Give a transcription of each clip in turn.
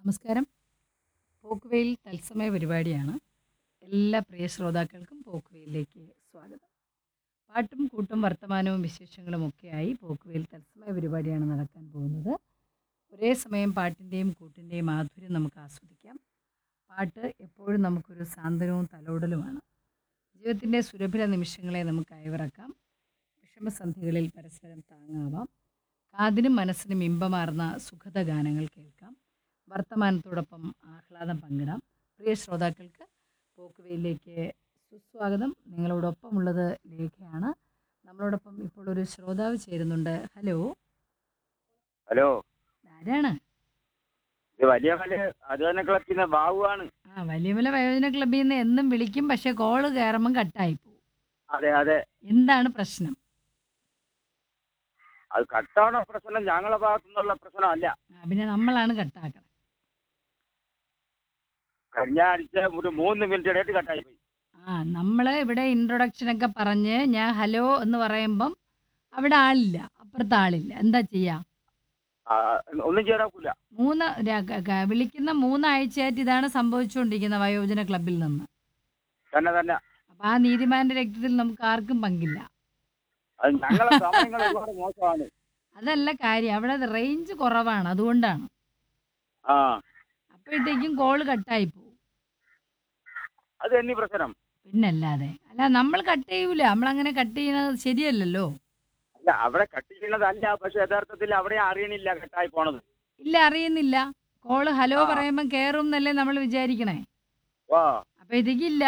നമസ്കാരം പോക്കുവെയിൽ തത്സമയ പരിപാടിയാണ് എല്ലാ പ്രിയ ശ്രോതാക്കൾക്കും പോക്കുവെയിലേക്ക് സ്വാഗതം പാട്ടും കൂട്ടും വർത്തമാനവും വിശേഷങ്ങളും ഒക്കെയായി പോക്കുവെയിൽ തത്സമയ പരിപാടിയാണ് നടക്കാൻ പോകുന്നത് ഒരേ സമയം പാട്ടിൻ്റെയും കൂട്ടിൻ്റെയും മാധുര്യം നമുക്ക് ആസ്വദിക്കാം പാട്ട് എപ്പോഴും നമുക്കൊരു സാന്ത്വനവും തലോടലുമാണ് ജീവിതത്തിൻ്റെ സുരഭില നിമിഷങ്ങളെ നമുക്ക് അയവിറക്കാം വിഷമസന്ധികളിൽ പരസ്പരം താങ്ങാവാം കാതിനും മനസ്സിനും ഇമ്പമാർന്ന സുഖത ഗാനങ്ങൾ കേൾക്കാം വർത്തമാനത്തോടൊപ്പം ആഹ്ലാദം പങ്കിടാം പ്രിയ ശ്രോതാക്കൾക്ക് പോക്കുവയിലേക്ക് സുസ്വാഗതം നിങ്ങളോടൊപ്പമുള്ളത് ലേഖയാണ് നമ്മളോടൊപ്പം ഇപ്പോൾ ഒരു ശ്രോതാവ് ചേരുന്നുണ്ട് ഹലോ ഹലോ ആരാണ് ഇത് വലിയ വലിയ അത് തന്നെ ക്ലബിന്ന് ബാബുവാണ് ആ വലിയമല വയോജന ക്ലബ്ബിൽ നിന്ന് എന്നും വിളിക്കും പക്ഷെ കോള് കയറുമ്പം കട്ടായി പോകും അതെ അതെ എന്താണ് പ്രശ്നം അത് കട്ടാണോ പ്രശ്നം ഞങ്ങളെ ഭാഗത്തു നിന്നുള്ള പ്രശ്നമല്ല ആ, പിന്നെ നമ്മളാണ് കട്ടാക്കണം കഴിഞ്ഞ ആഴ്ച ഒരു മൂന്ന് മിനിറ്റ് ഇടയിട്ട് കട്ടായി പോയി ആ നമ്മൾ ഇവിടെ ഇൻട്രൊഡക്ഷനൊക്കെ പറഞ്ഞ് ഞാൻ ഹലോ എന്ന് പറയുമ്പം അവിടെ ആളില്ല അപ്പുറത്ത് ആളില്ല എന്താ ചെയ്യാ ആ, ഒന്നും ചെയ്യാനാക്കൂല മൂന്ന് ര- ക- ക- വിളിക്കുന്ന മൂന്നാഴ്ചയായിട്ട് ഇതാണ് സംഭവിച്ചുകൊണ്ടിരിക്കുന്നത് വയോജന ക്ലബിൽ നിന്ന് തന്നെ തന്നെ അപ്പം ആ നീതിമാന്റെ രക്തത്തിൽ നമുക്ക് ആർക്കും പങ്കില്ല അത് ഞങ്ങളെ സമയങ്ങൾ ഒരുപാട് മോശമാണ് അതല്ല കാര്യം അവിടെ റേഞ്ച് കുറവാണ് അതുകൊണ്ടാണ് ആ അപ്പോഴത്തേക്കും കോള് കട്ടായി പോകും അത് എന്നീ പ്രശ്നം പിന്നല്ലാതെ അല്ല നമ്മൾ കട്ട് ചെയ്യൂല നമ്മളങ്ങനെ കട്ട് ചെയ്യുന്നത് ശരിയല്ലല്ലോ അല്ല അവിടെ കട്ട് ചെയ്യുന്നതല്ല പക്ഷെ യഥാർത്ഥത്തിൽ അവിടെ അറിയണില്ല കട്ടായി പോണത് ഇല്ല അറിയുന്നില്ല കോള് ഹലോ ആ. പറയുമ്പോൾ കയറും എന്നല്ലേ നമ്മൾ വിചാരിക്കണേ ഓ അപ്പോഴത്തേക്കും ഇല്ല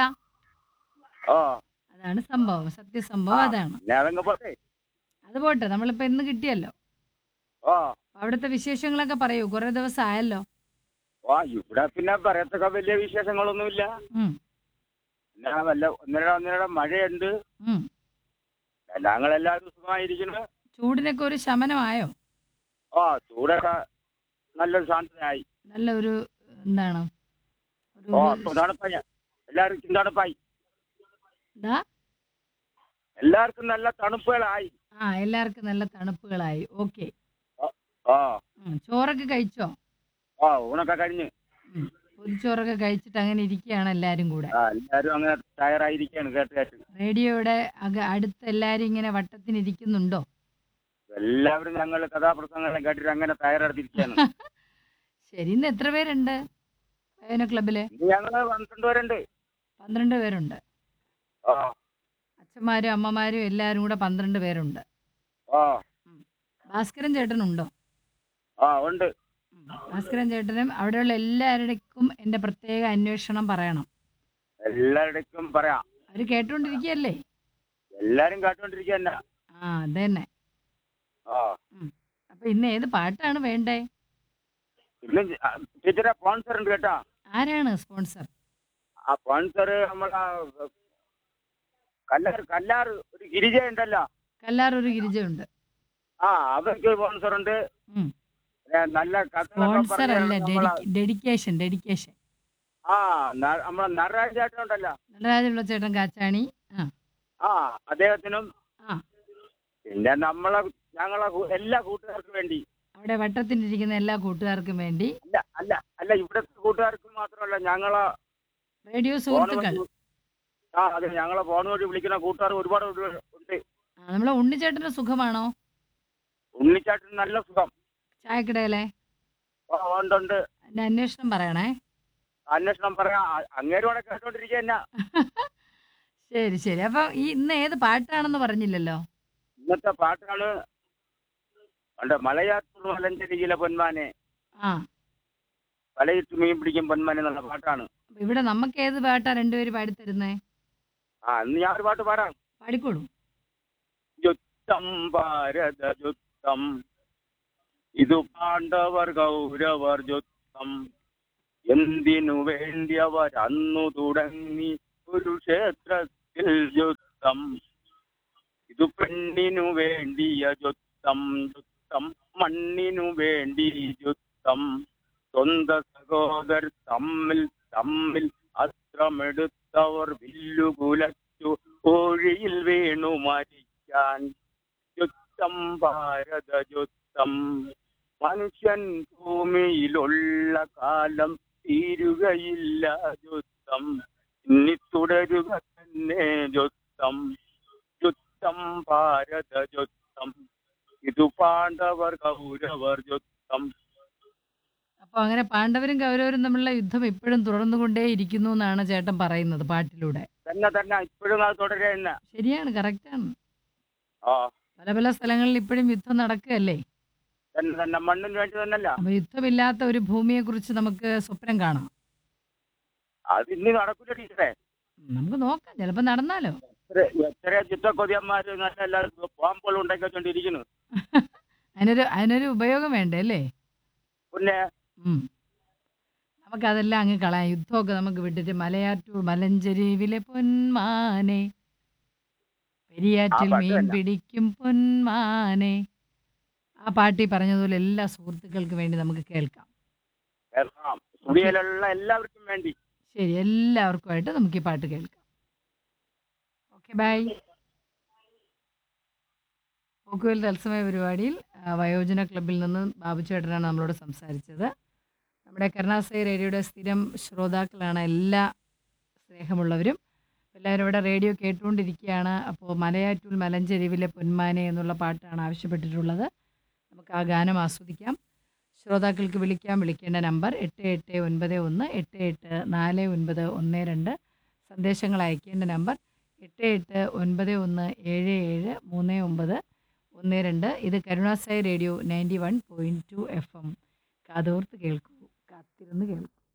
ഓ അതാണ് സംഭവം സത്യസംഭവം ആ. അതാണ് പിന്നെ അതങ്ങ് പോട്ടെ അത് പോട്ടെ നമ്മളിപ്പോ ഇന്ന് കിട്ടിയല്ലോ ഓ അവിടുത്തെ വിശേഷങ്ങളൊക്കെ പറയൂ കുറെ ദിവസം ആയല്ലോ ഓ ഇവിടെ പിന്നെ പറയത്തക്ക വലിയ വിശേഷങ്ങളൊന്നുമില്ല ഉം, പിന്നെ വല്ല ഒന്നര ഒന്നര മഴയുണ്ട് ഉം. ഞങ്ങളെല്ലാവരും സുഖമായിരിക്കുന്നു ചൂടിനൊക്കെ ഒരു ശമനമായോ ആ ചൂടൊക്കെ നല്ലൊരു ശാന്തനായി നല്ല ഒരു എന്താണ് ഒരു ഓ ഇപ്പൊ തണുപ്പായി എല്ലാവർക്കും തണുപ്പായി എന്താ എല്ലാവർക്കും നല്ല തണുപ്പുകളായി ആ എല്ലാവർക്കും നല്ല തണുപ്പുകളായി ഓക്കെ ആ ചോറൊക്കെ കഴിച്ചോ ആ ഊണൊക്കെ കഴിഞ്ഞ് ഉം. പൊതിച്ചോറൊക്കെ കഴിച്ചിട്ട് അങ്ങനെ ഇരിക്കുകയാണ് എല്ലാരും കൂടെ ആ എല്ലാവരും അങ്ങനെ തയ്യാറായിരിക്കുകയാണ് കേട്ട് കേട്ട് റേഡിയോയുടെ അക അടുത്ത് എല്ലാരും ഇങ്ങനെ വട്ടത്തിനിരിക്കുന്നുണ്ടോ എല്ലാവരും ഞങ്ങൾ കഥാപ്രസംഗം കേട്ടിട്ട് അങ്ങനെ തയ്യാറെടുത്തിരിക്കുകയാണ് ശരി ഇന്ന് എത്ര പേരുണ്ട് വയോജന ക്ലബില് ഇനി ഞങ്ങള് പന്ത്രണ്ട് പേരുണ്ട് പന്ത്രണ്ട് പേരുണ്ട് ആ അച്ഛന്മാരും അമ്മമാരും എല്ലാവരും കൂടെ പന്ത്രണ്ട് പേരുണ്ട് ആ ഭാസ്കരൻ ചേട്ടനുണ്ടോ ആ ഉണ്ട് ഭാസ്കരൻ ചേട്ടനും അവിടെയുള്ള എല്ലാവരുടെക്കും എൻ്റെ പ്രത്യേക അന്വേഷണം പറയണം എല്ലാവരുടെക്കും പറയാം അവർ കേട്ടുകൊണ്ടിരിക്കുകയല്ലേ എല്ലാരും കേട്ടോണ്ടിരിക്കുക തന്നെ ആ അത് തന്നെ ആ അപ്പൊ ഇന്ന് ഏത് പാട്ടാണ് വേണ്ടേ ഇന്ന് ടീച്ചറെ സ്പോൺസർ ഉണ്ട് കേട്ടാ ആരാണ് സ്പോൺസർ ആ സ്പോൺസർ നമ്മളെ കല്ലാർ കല്ലാർ ഒരു ഗിരിജ ഉണ്ടല്ലോ കല്ലാർ ഒരു ഗിരിജയുണ്ട് ആ അവർക്ക് സ്പോൺസർ ഉണ്ട് ഉം. പിന്നെ നല്ല കഥകളൊക്കെ സ്പോൺസർ അല്ല പറഞ്ഞ് നമ്മളെ ഡെഡിക്കേഷൻ ഡെഡിക്കേഷൻ ആ ന- നമ്മളെ നടരാജ ചേട്ടൻ ഉണ്ടല്ലോ നടരാജുള്ള ചേട്ടൻ കാച്ചാണി ആ ആ അദ്ദേഹത്തിനും ആ. പിന്നെ നമ്മളെ ഞങ്ങളെ കൂ- എല്ലാ കൂട്ടുകാർക്കും വേണ്ടി അവിടെ വട്ടത്തിനിരിക്കുന്ന എല്ലാ കൂട്ടുകാർക്കും വേണ്ടി അല്ല അല്ല അല്ല ഇവിടുത്തെ കൂട്ടുകാർക്ക് മാത്രമല്ല ഞങ്ങളെ റേഡിയോ ഫോൺ സുഹൃത്തുക്കൾ വഴി- ആ അതെ ഞങ്ങളെ ഫോൺ വഴി വിളിക്കുന്ന കൂട്ടുകാർ ഒരുപാട് ഉണ്ട്. ഉണ്ട് ആ, നമ്മളെ ഉണ്ണിച്ചേട്ടന്റെ സുഖമാണോ ഉണ്ണിച്ചാട്ടിന് നല്ല സുഖം ചായക്കിടയിലെ ആ, ഉണ്ട് ഉണ്ട് അതിന്റെ അന്വേഷണം പറയണേ അന്വേഷണം പറയാം അ- അങ്ങേരോടെ കേട്ടോണ്ടിരിക്കുക തന്നെ ശരി ശരി അപ്പൊ ഈ ഇന്ന് ഏത് പാട്ടാണെന്ന് പറഞ്ഞില്ലല്ലോ ഇന്നത്തെ പാട്ടാണ് പണ്ട് മലയാറ്റൂർ മലഞ്ചേരിയിലെ പൊന്മാനെ ആ വലയിട്ട് മീൻ പിടിക്കും പൊന്മാനെ എന്നുള്ള പാട്ടാണ് അപ്പൊ ഇവിടെ നമുക്ക് ഏത് പാട്ടാ രണ്ടുപേര് പാടിത്തരുന്നേ ആ ഇന്ന് ഞാൻ ഒരു പാട്ട് പാടാം പാടിക്കോളൂ യുദ്ധം ഭാരത യുദ്ധം ഇതു പാണ്ഡവർ കൗരവർ യുദ്ധം എന്തിനു വേണ്ടിയവർ അന്നു തുടങ്ങി കുരുക്ഷേത്രത്തിൽ യുദ്ധം ഇതു പെണ്ണിനു വേണ്ടിയ യുദ്ധം യുദ്ധം മണ്ണിനു വേണ്ടി യുദ്ധം സ്വന്ത സഹോദർ തമ്മിൽ തമ്മിൽ അസ്ത്രമെടുത്തവർ വില്ലുകുലച്ചു കോഴിയിൽ വീണു മരിക്കാൻ യുദ്ധം ഭാരത യുദ്ധം മനുഷ്യൻ ഭൂമിയിലുള്ള കാലം തീരുകയില്ല യുദ്ധം ഇനി തുടരുക തന്നെ യുദ്ധം യുദ്ധം ഭാരത യുദ്ധം ഇതു പാണ്ഡവർ കൗരവർ യുദ്ധം അപ്പോൾ അങ്ങനെ പാണ്ഡവരും കൗരവരും തമ്മിലുള്ള യുദ്ധം ഇപ്പോഴും തുടർന്നുകൊണ്ടേയിരിക്കുന്നു എന്നാണ് ചേട്ടൻ പറയുന്നത് പാട്ടിലൂടെ തന്നെ തന്നെ ഇപ്പോഴും അത് തുടരുന്ന ശരിയാണ് കറക്റ്റാണ് ആ പല പല സ്ഥലങ്ങളിൽ ഇപ്പോഴും യുദ്ധം നടക്കുകയല്ലേ തന്നെ തന്നെ മണ്ണിന് വേണ്ടി തന്നല്ല അപ്പോൾ യുദ്ധമില്ലാത്ത ഒരു ഭൂമിയെക്കുറിച്ച് നമുക്ക് സ്വപ്നം കാണാം അത് ഇനി നടക്കൂല ടീച്ചറെ ഉം, നമുക്ക് നോക്കാം ചിലപ്പോൾ നടന്നാലോ എത്ര- എത്ര ചിത്രക്കൊതിയന്മാര് നല്ല എല്ലാ ബോംബുകൾ ഉണ്ടാക്കി വെച്ചോണ്ടിരിക്കുന്നു അതിനൊരു അതിനൊരു ഉപയോഗം വേണ്ടേ അല്ലേ പിന്നെ ഉം. നമുക്കതെല്ലാം അങ്ങ് കളയാം യുദ്ധമൊക്കെ നമുക്ക് വിട്ടിട്ട് മലയാറ്റൂർ മലഞ്ചെരിവിലെ പൊന്മാനെ പെരിയാറ്റിൽ ആ പാട്ട് മീൻ തന്നെ. പിടിക്കും പൊന്മാനെ ആ പാട്ടി പറഞ്ഞതുപോലെ എല്ലാ സുഹൃത്തുക്കൾക്കും വേണ്ടി നമുക്ക് കേൾക്കാം കേൾക്കാം സ്റ്റുഡിയോയിലുള്ള എല്ലാവർക്കും വേണ്ടി ശരി എല്ലാവർക്കുമായിട്ട് നമുക്ക് ഈ പാട്ട് കേൾക്കാം ഓക്കെ ബൈ പോക്കുവൽ തത്സമയ പരിപാടിയിൽ ആ, വയോജന ക്ലബിൽ നിന്ന് ബാബു ചേട്ടനാണ് നമ്മളോട് സംസാരിച്ചത് നമ്മുടെ കരുണാസൈ റേഡിയോയുടെ സ്ഥിരം ശ്രോതാക്കളാണ് എല്ലാ സ്നേഹമുള്ളവരും എല്ലാവരും ഇവിടെ റേഡിയോ കേട്ടുകൊണ്ടിരിക്കുകയാണ് അപ്പോൾ മലയാറ്റൂൽ മലഞ്ചെരിവിലെ പൊന്മാനെ എന്നുള്ള പാട്ടാണ് ആവശ്യപ്പെട്ടിട്ടുള്ളത് നമുക്ക് ആ ഗാനം ആസ്വദിക്കാം ശ്രോതാക്കൾക്ക് വിളിക്കാം വിളിക്കേണ്ട നമ്പർ എട്ട് എട്ട് ഒൻപത് ഒന്ന് എട്ട് എട്ട് നാല് ഒൻപത് ഒന്ന് രണ്ട് സന്ദേശങ്ങൾ അയക്കേണ്ട നമ്പർ എട്ട് എട്ട് ഒൻപത് ഒന്ന് ഏഴ് ഏഴ് മൂന്ന് ഒമ്പത് ഒന്ന് രണ്ട് ഇത് കരുണാസായി radio ninety one point two F M കാതോർത്ത് കേൾക്കൂ കാത്തിരുന്ന് കേൾക്കൂ